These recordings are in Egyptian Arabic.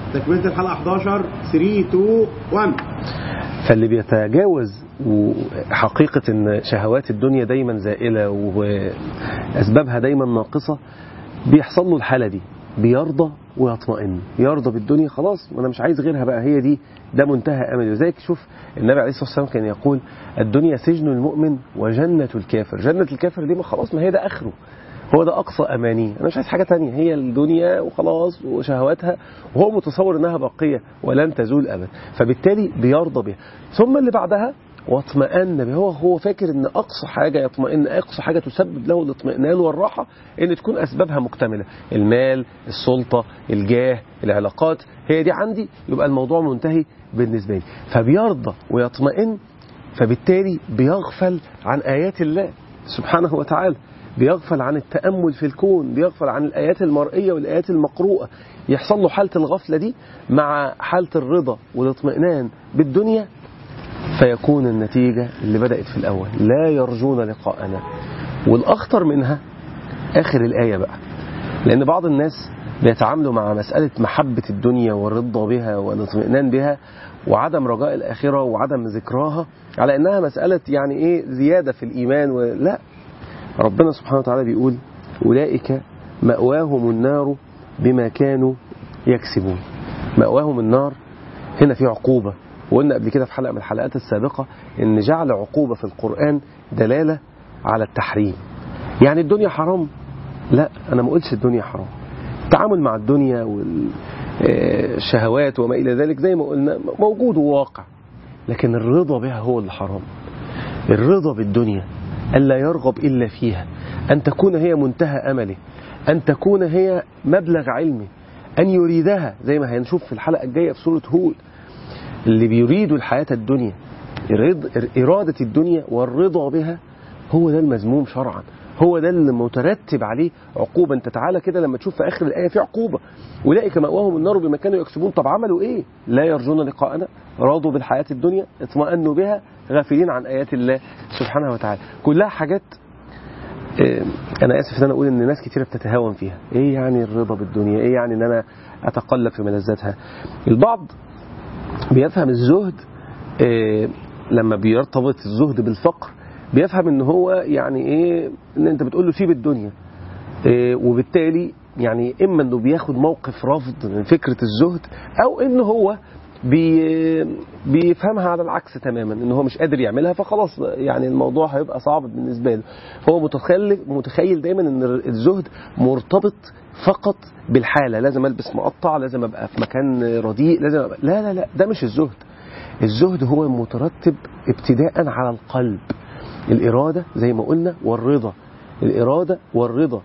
تكمله الحلقه 11 3 2 1 فاللي بيتجاوز حقيقة ان شهوات الدنيا دايما زائلة واسبابها دايما ناقصة بيحصل له الحالة دي بيرضى ويطمئن يرضى بالدنيا خلاص انا مش عايز غيرها بقى هي دي ده منتهى املي وذلك شوف النبي عليه الصلاه والسلام كان يقول الدنيا سجن المؤمن وجنه الكافر جنه الكافر دي ما خلاص ما هي ده اخره هو ده اقصى امانيه انا مش عايز حاجه تانية هي الدنيا وخلاص وشهواتها وهو متصور انها باقيه ولن تزول ابدا فبالتالي بيرضى بها ثم اللي بعدها واطمأن به هو هو فاكر ان اقصى حاجه يطمئن اقصى حاجه تسبب له الاطمئنان والراحه ان تكون اسبابها مكتمله المال السلطه الجاه العلاقات هي دي عندي يبقى الموضوع منتهي بالنسبه لي فبيرضى ويطمئن فبالتالي بيغفل عن ايات الله سبحانه وتعالى بيغفل عن التأمل في الكون بيغفل عن الآيات المرئية والآيات المقروءة يحصل له حالة الغفلة دي مع حالة الرضا والاطمئنان بالدنيا فيكون النتيجة اللي بدأت في الأول لا يرجون لقاءنا والأخطر منها آخر الآية بقى لأن بعض الناس بيتعاملوا مع مسألة محبة الدنيا والرضا بها والاطمئنان بها وعدم رجاء الآخرة وعدم ذكراها على أنها مسألة يعني إيه زيادة في الإيمان ولا ربنا سبحانه وتعالى بيقول أولئك مأواهم النار بما كانوا يكسبون مأواهم النار هنا في عقوبة وقلنا قبل كده في حلقة من الحلقات السابقة ان جعل عقوبة في القرآن دلالة على التحريم يعني الدنيا حرام لا انا ما قلتش الدنيا حرام التعامل مع الدنيا والشهوات وما الى ذلك زي ما قلنا موجود وواقع لكن الرضا بها هو اللي حرام الرضا بالدنيا ألا يرغب إلا فيها أن تكون هي منتهى أمله أن تكون هي مبلغ علمه أن يريدها زي ما هنشوف في الحلقة الجاية في سورة هود اللي بيريدوا الحياة الدنيا إرادة الدنيا والرضا بها هو ده المذموم شرعا هو ده اللي مترتب عليه عقوبة انت تعالى كده لما تشوف في آخر الآية في عقوبة أولئك مأواهم النار بما كانوا يكسبون طب عملوا إيه لا يرجون لقاءنا راضوا بالحياة الدنيا اطمأنوا بها غافلين عن آيات الله سبحانه وتعالى كلها حاجات أنا آسف أن أنا أقول إن ناس كتيرة بتتهاون فيها إيه يعني الرضا بالدنيا إيه يعني إن أنا أتقلب في ملذاتها البعض بيفهم الزهد لما بيرتبط الزهد بالفقر بيفهم ان هو يعني ايه ان انت بتقول له سيب الدنيا إيه وبالتالي يعني اما انه بياخد موقف رفض من فكره الزهد او ان هو بي بيفهمها على العكس تماما ان هو مش قادر يعملها فخلاص يعني الموضوع هيبقى صعب بالنسبه له هو متخيل متخيل دايما ان الزهد مرتبط فقط بالحاله لازم البس مقطع لازم ابقى في مكان رديء لازم أبقى لا لا لا ده مش الزهد الزهد هو مترتب ابتداء على القلب الإرادة زي ما قلنا والرضا الإرادة والرضا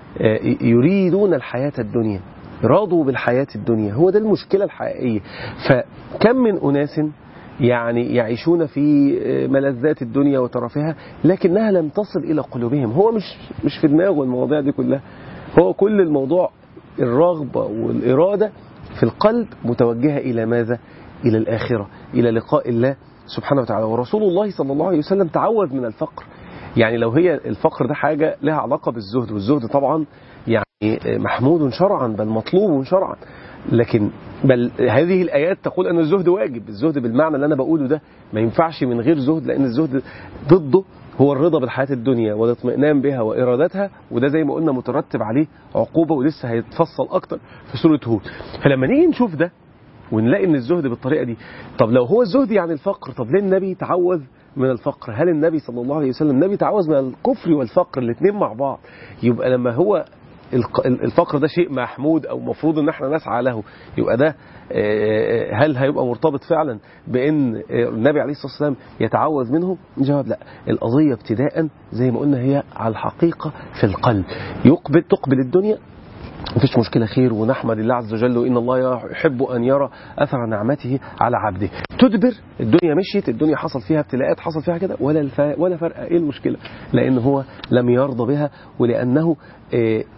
يريدون الحياة الدنيا راضوا بالحياة الدنيا هو ده المشكلة الحقيقية فكم من أناس يعني يعيشون في ملذات الدنيا وترفها لكنها لم تصل إلى قلوبهم هو مش مش في دماغه المواضيع دي كلها هو كل الموضوع الرغبة والإرادة في القلب متوجهة إلى ماذا إلى الآخرة إلى لقاء الله سبحانه وتعالى ورسول الله صلى الله عليه وسلم تعوذ من الفقر يعني لو هي الفقر ده حاجة لها علاقة بالزهد والزهد طبعا يعني محمود شرعا بل مطلوب شرعا لكن بل هذه الآيات تقول أن الزهد واجب الزهد بالمعنى اللي أنا بقوله ده ما ينفعش من غير زهد لأن الزهد ضده هو الرضا بالحياة الدنيا والاطمئنان بها وإرادتها وده زي ما قلنا مترتب عليه عقوبة ولسه هيتفصل أكتر في سورة هود فلما نيجي نشوف ده ونلاقي ان الزهد بالطريقه دي طب لو هو الزهد يعني الفقر طب ليه النبي تعوذ من الفقر هل النبي صلى الله عليه وسلم النبي تعوذ من الكفر والفقر الاثنين مع بعض يبقى لما هو الفقر ده شيء محمود او مفروض ان احنا نسعى له يبقى ده هل هيبقى مرتبط فعلا بان النبي عليه الصلاه والسلام يتعوذ منه الجواب لا القضيه ابتداء زي ما قلنا هي على الحقيقه في القلب يقبل تقبل الدنيا مفيش مشكلة خير ونحمد الله عز وجل وإن الله يحب أن يرى أثر نعمته على عبده تدبر الدنيا مشيت الدنيا حصل فيها ابتلاءات حصل فيها كده ولا الف... ولا فرق إيه المشكلة لأن هو لم يرضى بها ولأنه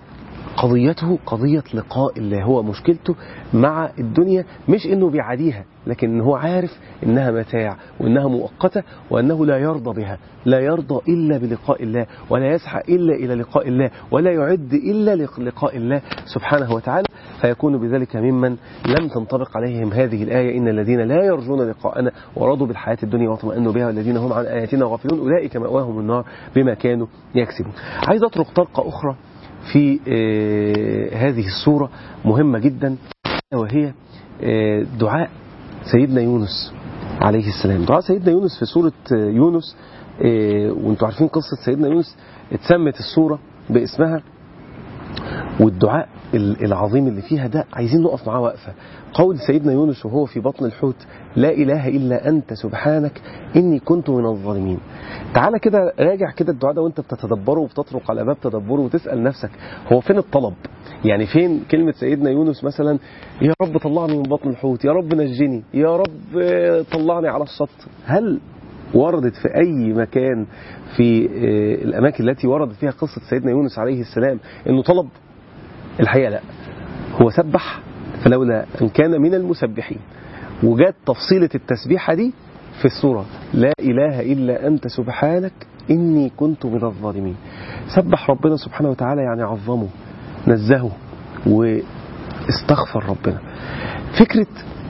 قضيته قضية لقاء الله هو مشكلته مع الدنيا مش انه بيعاديها لكن إن هو عارف انها متاع وانها مؤقتة وانه لا يرضى بها لا يرضى الا بلقاء الله ولا يسعى الا الى لقاء الله ولا يعد الا لقاء الله سبحانه وتعالى فيكون بذلك ممن لم تنطبق عليهم هذه الآية إن الذين لا يرجون لقاءنا ورضوا بالحياة الدنيا واطمأنوا بها والذين هم عن آياتنا غافلون أولئك مأواهم النار بما كانوا يكسبون عايز أطرق طرقة أخرى في آه هذه السورة مهمة جدا وهي آه دعاء سيدنا يونس عليه السلام دعاء سيدنا يونس في سورة آه يونس وانتم عارفين قصة سيدنا يونس اتسمت السورة باسمها والدعاء العظيم اللي فيها ده عايزين نقف معاه وقفة قول سيدنا يونس وهو في بطن الحوت لا إله إلا أنت سبحانك إني كنت من الظالمين تعالى كده راجع كده الدعاء ده وانت بتتدبره وبتطرق على باب تدبره وتسأل نفسك هو فين الطلب يعني فين كلمة سيدنا يونس مثلا يا رب طلعني من بطن الحوت يا رب نجني يا رب طلعني على الشط هل وردت في أي مكان في الأماكن التي وردت فيها قصة سيدنا يونس عليه السلام أنه طلب الحقيقة لا هو سبح فلولا أن كان من المسبحين وجات تفصيلة التسبيحة دي في السورة لا إله إلا أنت سبحانك إني كنت من الظالمين سبح ربنا سبحانه وتعالى يعني عظمه نزهه واستغفر ربنا فكرة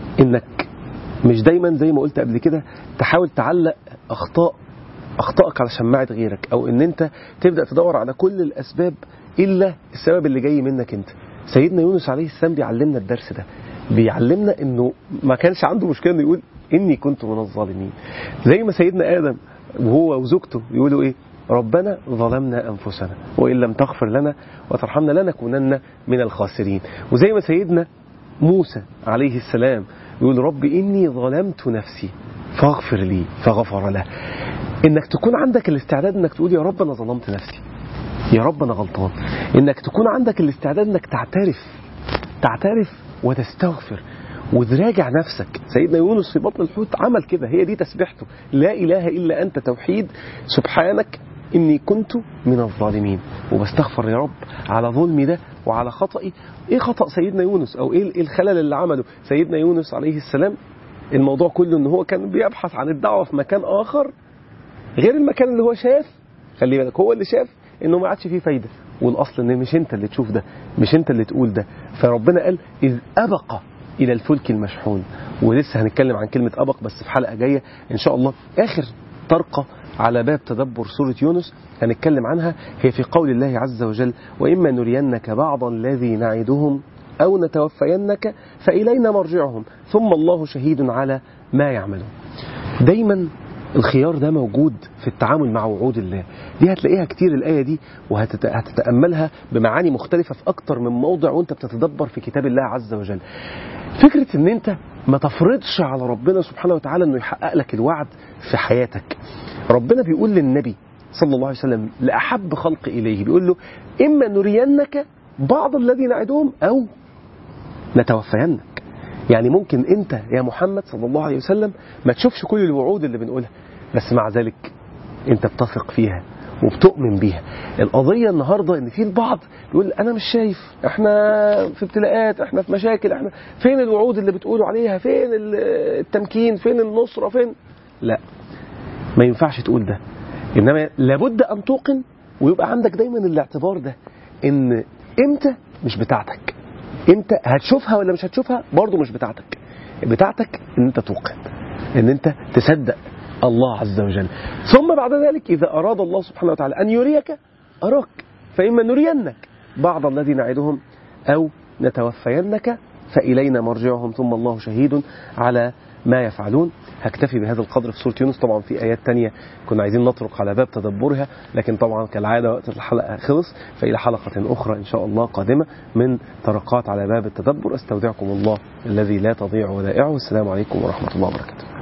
إنك مش دايما زي ما قلت قبل كده تحاول تعلق أخطاء أخطائك على شماعة غيرك أو إن أنت تبدأ تدور على كل الأسباب إلا السبب اللي جاي منك أنت سيدنا يونس عليه السلام بيعلمنا الدرس ده بيعلمنا انه ما كانش عنده مشكله انه يقول اني كنت من الظالمين زي ما سيدنا ادم وهو وزوجته يقولوا ايه ربنا ظلمنا انفسنا وان لم تغفر لنا وترحمنا لنكونن من الخاسرين وزي ما سيدنا موسى عليه السلام يقول رب اني ظلمت نفسي فاغفر لي فغفر له انك تكون عندك الاستعداد انك تقول يا رب انا ظلمت نفسي يا رب انا غلطان انك تكون عندك الاستعداد انك تعترف تعترف وتستغفر وتراجع نفسك سيدنا يونس في بطن الحوت عمل كده هي دي تسبيحته لا اله الا انت توحيد سبحانك اني كنت من الظالمين وبستغفر يا رب على ظلمي ده وعلى خطئي ايه خطأ سيدنا يونس او ايه الخلل اللي عمله سيدنا يونس عليه السلام الموضوع كله ان هو كان بيبحث عن الدعوة في مكان اخر غير المكان اللي هو شاف خلي بالك هو اللي شاف انه ما عادش فيه فايده والاصل ان مش انت اللي تشوف ده مش انت اللي تقول ده فربنا قال اذ ابق الى الفلك المشحون ولسه هنتكلم عن كلمه ابق بس في حلقه جايه ان شاء الله اخر طرقه على باب تدبر سورة يونس هنتكلم عنها هي في قول الله عز وجل وإما نرينك بعض الذي نعدهم أو نتوفينك فإلينا مرجعهم ثم الله شهيد على ما يعملون دايما الخيار ده موجود في التعامل مع وعود الله دي هتلاقيها كتير الآية دي وهتتأملها بمعاني مختلفة في أكتر من موضع وانت بتتدبر في كتاب الله عز وجل فكرة ان انت ما تفرضش على ربنا سبحانه وتعالى انه يحقق لك الوعد في حياتك ربنا بيقول للنبي صلى الله عليه وسلم لأحب خلق إليه بيقول له إما نرينك بعض الذي نعدهم أو نتوفينك يعني ممكن انت يا محمد صلى الله عليه وسلم ما تشوفش كل الوعود اللي بنقولها بس مع ذلك انت بتثق فيها وبتؤمن بيها القضية النهاردة ان في البعض يقول انا مش شايف احنا في ابتلاءات احنا في مشاكل احنا فين الوعود اللي بتقولوا عليها فين التمكين فين النصرة فين لا ما ينفعش تقول ده انما لابد ان توقن ويبقى عندك دايما الاعتبار ده ان امتى مش بتاعتك امتى هتشوفها ولا مش هتشوفها برضه مش بتاعتك بتاعتك ان انت توقن ان انت تصدق الله عز وجل ثم بعد ذلك إذا أراد الله سبحانه وتعالى أن يريك أراك فإما نرينك بعض الذي نعدهم أو نتوفينك فإلينا مرجعهم ثم الله شهيد على ما يفعلون هكتفي بهذا القدر في سورة يونس طبعا في آيات تانية كنا عايزين نطرق على باب تدبرها لكن طبعا كالعادة وقت الحلقة خلص فإلى حلقة أخرى إن شاء الله قادمة من طرقات على باب التدبر أستودعكم الله الذي لا تضيع ودائعه السلام عليكم ورحمة الله وبركاته